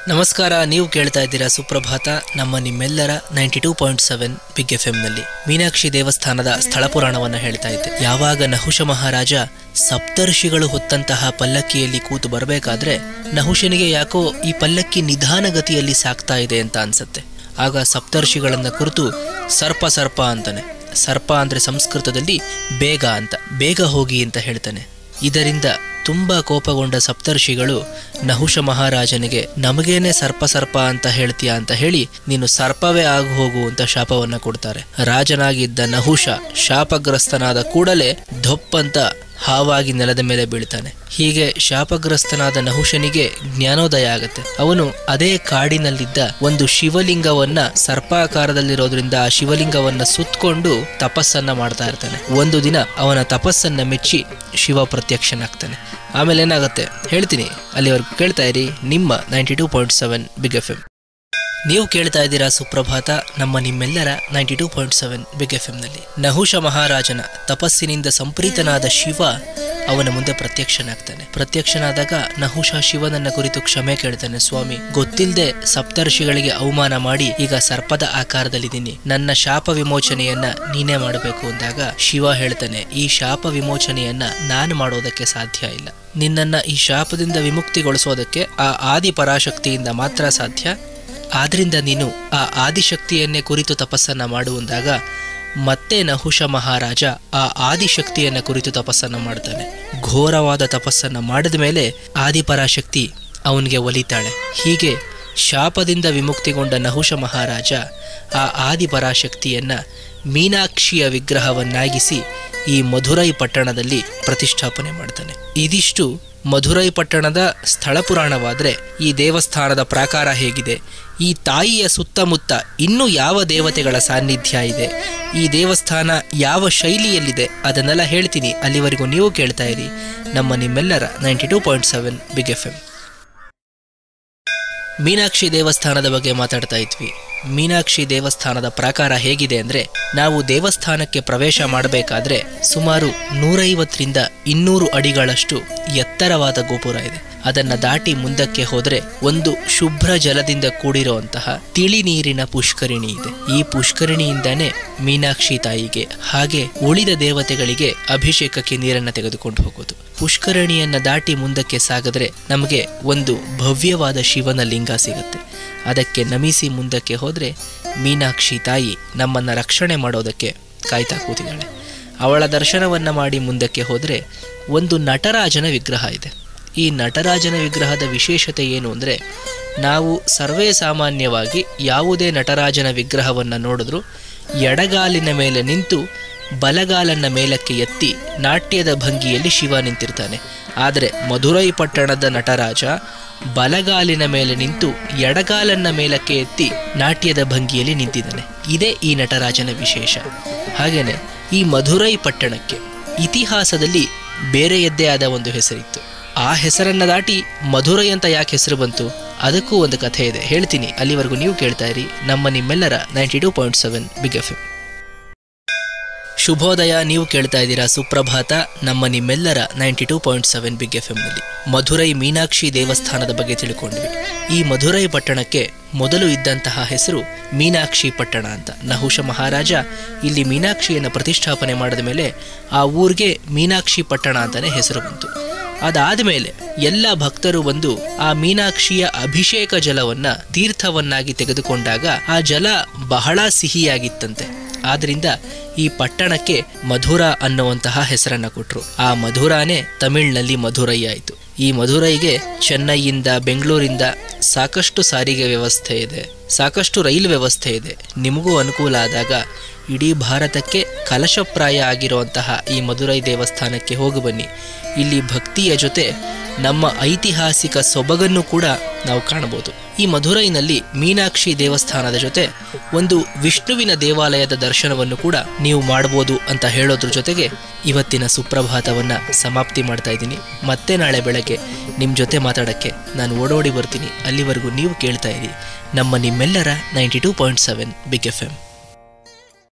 ನಮಸ್ಕಾರ ನೀವು ಕೇಳ್ತಾ ಇದ್ದೀರಾ ಸುಪ್ರಭಾತ ನಮ್ಮ ನಿಮ್ಮೆಲ್ಲರ ninety two point seven big F ನಲ್ಲಿ ಮೀನಾಕ್ಷಿ ದೇವಸ್ಥಾನದ ಸ್ಥಳ ಪುರಾಣವನ್ನ ಹೇಳ್ತಾ ಇದ್ದೆ ಯಾವಾಗ ನಹುಷ ಮಹಾರಾಜ ಸಪ್ತರ್ಷಿಗಳು ಹೊತ್ತಂತಹ ಪಲ್ಲಕ್ಕಿಯಲ್ಲಿ ಕೂತು ಬರಬೇಕಾದ್ರೆ ನಹುಷನಿಗೆ ಯಾಕೋ ಈ ಪಲ್ಲಕ್ಕಿ ನಿಧಾನಗತಿಯಲ್ಲಿ ಸಾಕ್ತಾ ಇದೆ ಅಂತ ಅನ್ಸತ್ತೆ ಆಗ ಸಪ್ತರ್ಷಿಗಳನ್ನ ಕುರಿತು ಸರ್ಪ ಸರ್ಪ ಅಂತಾನೆ ಸರ್ಪ ಅಂದ್ರೆ ಸಂಸ್ಕೃತದಲ್ಲಿ ಬೇಗ ಅಂತ ಬೇಗ ಹೋಗಿ ಅಂತ ಹೇಳ್ತಾನೆ ಇದರಿಂದ ತುಂಬಾ ಕೋಪಗೊಂಡ ಸಪ್ತರ್ಷಿಗಳು ನಹುಷ ಮಹಾರಾಜನಿಗೆ ನಮಗೇನೆ ಸರ್ಪ ಸರ್ಪ ಅಂತ ಹೇಳ್ತೀಯ ಅಂತ ಹೇಳಿ ನೀನು ಸರ್ಪವೇ ಆಗು ಹೋಗು ಅಂತ ಶಾಪವನ್ನ ಕೊಡ್ತಾರೆ ರಾಜನಾಗಿದ್ದ ನಹುಷ ಶಾಪಗ್ರಸ್ತನಾದ ಕೂಡಲೇ ಧೊಪ್ ಅಂತ ಹಾವಾಗಿ ನೆಲದ ಮೇಲೆ ಬೀಳ್ತಾನೆ ಹೀಗೆ ಶಾಪಗ್ರಸ್ತನಾದ ನಹುಷನಿಗೆ ಜ್ಞಾನೋದಯ ಆಗತ್ತೆ ಅವನು ಅದೇ ಕಾಡಿನಲ್ಲಿದ್ದ ಒಂದು ಶಿವಲಿಂಗವನ್ನ ಸರ್ಪಾಕಾರದಲ್ಲಿರೋದ್ರಿಂದ ಆ ಶಿವಲಿಂಗವನ್ನ ಸುತ್ತಕೊಂಡು ತಪಸ್ಸನ್ನ ಮಾಡ್ತಾ ಇರ್ತಾನೆ ಒಂದು ದಿನ ಅವನ ತಪಸ್ಸನ್ನ ಮೆಚ್ಚಿ ಶಿವ ಪ್ರತ್ಯಕ್ಷನಾಗ್ತಾನೆ ಆಮೇಲೆ ಏನಾಗುತ್ತೆ ಹೇಳ್ತೀನಿ ಅಲ್ಲಿವರೆಗೂ ಕೇಳ್ತಾ ಇರಿ ನಿಮ್ಮ ninety two point seven big F M ನೀವು ಕೇಳ್ತಾ ಇದ್ದೀರಾ ಸುಪ್ರಭಾತ ನಮ್ಮ ನಿಮ್ಮೆಲ್ಲರ ninety two point seven big F ನಲ್ಲಿ ನಹುಷ ಮಹಾರಾಜನ ತಪಸ್ಸಿನಿಂದ ಸಂಪ್ರೀತನಾದ ಶಿವ ಅವನ ಮುಂದೆ ಪ್ರತ್ಯಕ್ಷನಾಗ್ತಾನೆ ಪ್ರತ್ಯಕ್ಷನಾದಾಗ ನಹುಷ ಶಿವನನ್ನ ಕುರಿತು ಕ್ಷಮೆ ಕೇಳ್ತಾನೆ ಸ್ವಾಮಿ ಗೊತ್ತಿಲ್ಲದೆ ಸಪ್ತರ್ಷಿಗಳಿಗೆ ಅವಮಾನ ಮಾಡಿ ಈಗ ಸರ್ಪದ ಆಕಾರದಲ್ಲಿದ್ದೀನಿ ನನ್ನ ಶಾಪ ವಿಮೋಚನೆಯನ್ನ ನೀನೇ ಮಾಡಬೇಕು ಅಂದಾಗ ಶಿವ ಹೇಳ್ತಾನೆ ಈ ಶಾಪ ವಿಮೋಚನೆಯನ್ನ ನಾನು ಮಾಡೋದಕ್ಕೆ ಸಾಧ್ಯ ಇಲ್ಲ ನಿನ್ನನ್ನ ಈ ಶಾಪದಿಂದ ವಿಮುಕ್ತಿಗೊಳಿಸೋದಕ್ಕೆ ಆ ಆದಿ ಪರಾಶಕ್ತಿಯಿಂದ ಮಾತ್ರ ಸಾಧ್ಯ ಆದ್ರಿಂದ ನೀನು ಆ ಆದಿಶಕ್ತಿಯನ್ನೇ ಕುರಿತು ತಪಸ್ಸನ್ನ ಮಾಡುವಂದಾಗ ಮತ್ತೆ ನಹುಷ ಮಹಾರಾಜ ಆ ಆದಿಶಕ್ತಿಯನ್ನ ಕುರಿತು ತಪಸ್ಸನ್ನ ಮಾಡ್ತಾನೆ ಘೋರವಾದ ತಪಸ್ಸನ್ನ ಮಾಡಿದ ಮೇಲೆ ಆದಿಪರಾಶಕ್ತಿ ಅವನಿಗೆ ಒಲಿತಾಳೆ ಹೀಗೆ ಶಾಪದಿಂದ ವಿಮುಕ್ತಿಗೊಂಡ ನಹುಷ ಮಹಾರಾಜ ಆ ಆದಿಪರಾಶಕ್ತಿಯನ್ನ ಮೀನಾಕ್ಷಿಯ ವಿಗ್ರಹವನ್ನಾಗಿಸಿ ಈ ಮಧುರೈ ಪಟ್ಟಣದಲ್ಲಿ ಪ್ರತಿಷ್ಠಾಪನೆ ಮಾಡ್ತಾನೆ ಇದಿಷ್ಟು ಮಧುರೈ ಪಟ್ಟಣದ ಸ್ಥಳ ಪುರಾಣವಾದ್ರೆ ಈ ದೇವಸ್ಥಾನದ ಪ್ರಾಕಾರ ಹೇಗಿದೆ ಈ ತಾಯಿಯ ಸುತ್ತಮುತ್ತ ಇನ್ನೂ ಯಾವ ದೇವತೆಗಳ ಸಾನ್ನಿಧ್ಯ ಇದೆ ಈ ದೇವಸ್ಥಾನ ಯಾವ ಶೈಲಿಯಲ್ಲಿದೆ ಅದನ್ನೆಲ್ಲ ಹೇಳ್ತೀನಿ ಅಲ್ಲಿವರೆಗೂ ನೀವು ಕೇಳ್ತಾ ಇರಿ ನಮ್ಮ ನಿಮ್ಮೆಲ್ಲರ ninety two point seven big F M Meenakshi ದೇವಸ್ಥಾನದ ಬಗ್ಗೆ ಮಾತಾಡ್ತಾ ಇದ್ವಿ ಮೀನಾಕ್ಷಿ ದೇವಸ್ಥಾನದ ಪ್ರಾಕಾರ ಹೇಗಿದೆ ಅಂದ್ರೆ ನಾವು ದೇವಸ್ಥಾನಕ್ಕೆ ಪ್ರವೇಶ ಮಾಡಬೇಕಾದ್ರೆ ಸುಮಾರು ನೂರೈವತ್ತರಿಂದ ಇನ್ನೂರು ಅಡಿಗಳಷ್ಟು ಎತ್ತರವಾದ ಗೋಪುರ ಇದೆ ಅದನ್ನ ದಾಟಿ ಮುಂದಕ್ಕೆ ಹೋದ್ರೆ ಒಂದು ಶುಭ್ರ ಜಲದಿಂದ ಕೂಡಿರುವಂತಹ ತಿಳಿ ನೀರಿನ ಪುಷ್ಕರಿಣಿ ಇದೆ ಈ ಪುಷ್ಕರಿಣಿಯಿಂದಾನೇ ಮೀನಾಕ್ಷಿ ತಾಯಿಗೆ ಹಾಗೆ ಉಳಿದ ದೇವತೆಗಳಿಗೆ ಅಭಿಷೇಕಕ್ಕೆ ನೀರನ್ನ ತೆಗೆದುಕೊಂಡು ಹೋಗೋದು ಪುಷ್ಕರಣಿಯನ್ನ ದಾಟಿ ಮುಂದಕ್ಕೆ ಸಾಗಿದ್ರೆ ನಮಗೆ ಒಂದು ಭವ್ಯವಾದ ಶಿವನ ಲಿಂಗ ಸಿಗುತ್ತೆ ಅದಕ್ಕೆ ನಮಿಸಿ ಮುಂದಕ್ಕೆ ಹೋದ್ರೆ ಮೀನಾಕ್ಷಿ ತಾಯಿ ನಮ್ಮನ್ನ ರಕ್ಷಣೆ ಮಾಡೋದಕ್ಕೆ ಕಾಯ್ತಾ ಕೂತಿದ್ದಾಳೆ ಅವಳ ದರ್ಶನವನ್ನ ಮಾಡಿ ಮುಂದಕ್ಕೆ ಹೋದ್ರೆ ಒಂದು ನಟರಾಜನ ವಿಗ್ರಹ ಇದೆ ಈ ನಟರಾಜನ ವಿಗ್ರಹದ ವಿಶೇಷತೆ ಏನು ಅಂದರೆ ನಾವು ಸರ್ವೇ ಸಾಮಾನ್ಯವಾಗಿ ಯಾವುದೇ ನಟರಾಜನ ವಿಗ್ರಹವನ್ನು ನೋಡಿದ್ರೂ ಎಡಗಾಲಿನ ಮೇಲೆ ನಿಂತು ಬಲಗಾಲನ್ನ ಮೇಲಕ್ಕೆ ಎತ್ತಿ ನಾಟ್ಯದ ಭಂಗಿಯಲ್ಲಿ ಶಿವ ನಿಂತಿರ್ತಾನೆ ಆದರೆ ಮಧುರೈ ಪಟ್ಟಣದ ನಟರಾಜ ಬಲಗಾಲಿನ ಮೇಲೆ ನಿಂತು ಎಡಗಾಲನ್ನ ಮೇಲಕ್ಕೆ ಎತ್ತಿ ನಾಟ್ಯದ ಭಂಗಿಯಲ್ಲಿ ನಿಂತಿದ್ದಾನೆ ಇದೇ ಈ ನಟರಾಜನ ವಿಶೇಷ ಹಾಗೇನೆ ಈ ಮಧುರೈ ಪಟ್ಟಣಕ್ಕೆ ಇತಿಹಾಸದಲ್ಲಿ ಬೇರೆಯದ್ದೇ ಆದ ಒಂದು ಹೆಸರಿತ್ತು ಆ ಹೆಸರನ್ನ ದಾಟಿ ಮಧುರೈ ಅಂತ ಯಾಕೆ ಹೆಸರು ಬಂತು ಅದಕ್ಕೂ ಒಂದು ಕಥೆ ಇದೆ ಹೇಳ್ತೀನಿ ಅಲ್ಲಿವರೆಗೂ ನೀವು ಕೇಳ್ತಾ ಇರಿ ನಮ್ಮ ನಿಮ್ಮೆಲ್ಲರ ninety two point seven big F M ಶುಭೋದಯ ನೀವು ಕೇಳ್ತಾ ಇದ್ದೀರಾ ಸುಪ್ರಭಾತ ನಮ್ಮ ನಿಮ್ಮೆಲ್ಲರ ninety two point seven big F ನಲ್ಲಿ ಮಧುರೈ ಮೀನಾಕ್ಷಿ ದೇವಸ್ಥಾನದ ಬಗ್ಗೆ ತಿಳ್ಕೊಂಡ್ವಿ ಈ ಮಧುರೈ ಪಟ್ಟಣಕ್ಕೆ ಮೊದಲು ಇದ್ದಂತಹ ಹೆಸರು ಮೀನಾಕ್ಷಿ ಪಟ್ಟಣ ಅಂತ ನಹುಷ ಮಹಾರಾಜ ಇಲ್ಲಿ ಮೀನಾಕ್ಷಿಯನ್ನು ಪ್ರತಿಷ್ಠಾಪನೆ ಮಾಡಿದ ಮೇಲೆ ಆ ಊರಿಗೆ ಮೀನಾಕ್ಷಿ ಪಟ್ಟಣ ಅಂತಾನೆ ಹೆಸರು ಬಂತು ಅದಾದ ಮೇಲೆ ಎಲ್ಲ ಭಕ್ತರು ಬಂದು ಆ ಮೀನಾಕ್ಷಿಯ ಅಭಿಷೇಕ ಜಲವನ್ನ ತೀರ್ಥವನ್ನಾಗಿ ತೆಗೆದುಕೊಂಡಾಗ ಆ ಜಲ ಬಹಳ ಸಿಹಿಯಾಗಿತ್ತಂತೆ ಆದ್ರಿಂದ ಈ ಪಟ್ಟಣಕ್ಕೆ ಮಧುರ ಅನ್ನುವಂತಹ ಹೆಸರನ್ನ ಕೊಟ್ರು ಆ ಮಧುರಾನೇ ತಮಿಳ್ನಲ್ಲಿ ಮಧುರೈ ಆಯಿತು ಈ ಮಧುರೈಗೆ ಚೆನ್ನೈಯಿಂದ ಬೆಂಗಳೂರಿಂದ ಸಾಕಷ್ಟು ಸಾರಿಗೆ ವ್ಯವಸ್ಥೆ ಇದೆ ಸಾಕಷ್ಟು ರೈಲು ವ್ಯವಸ್ಥೆ ಇದೆ ನಿಮಗೂ ಅನುಕೂಲ ಆದಾಗ ಇಡೀ ಭಾರತಕ್ಕೆ ಕಲಶಪ್ರಾಯ ಆಗಿರುವಂತಹ ಈ ಮಧುರೈ ದೇವಸ್ಥಾನಕ್ಕೆ ಹೋಗಿ ಬನ್ನಿ ಇಲ್ಲಿ ಭಕ್ತಿಯ ಜೊತೆ ನಮ್ಮ ಐತಿಹಾಸಿಕ ಸೊಬಗನ್ನು ಕೂಡ ನಾವು ಕಾಣಬಹುದು ಈ ಮಧುರೈನಲ್ಲಿ ಮೀನಾಕ್ಷಿ ದೇವಸ್ಥಾನದ ಜೊತೆ ಒಂದು ವಿಷ್ಣುವಿನ ದೇವಾಲಯದ ದರ್ಶನವನ್ನು ಕೂಡ ನೀವು ಮಾಡಬಹುದು ಅಂತ ಹೇಳೋದ್ರ ಜೊತೆಗೆ ಇವತ್ತಿನ ಸುಪ್ರಭಾತವನ್ನ ಸಮಾಪ್ತಿ ಮಾಡ್ತಾ ಇದ್ದೀನಿ ಮತ್ತೆ ನಾಳೆ ಬೆಳಗ್ಗೆ ನಿಮ್ಮ ಜೊತೆ ಮಾತಾಡಕ್ಕೆ ನಾನು ಓಡೋಡಿ ಬರ್ತೀನಿ ಅಲ್ಲಿವರೆಗೂ ನೀವು ಕೇಳ್ತಾ ಇರಿ ನಮ್ಮ ನಿಮ್ಮೆಲ್ಲರ ninety two point seven big F M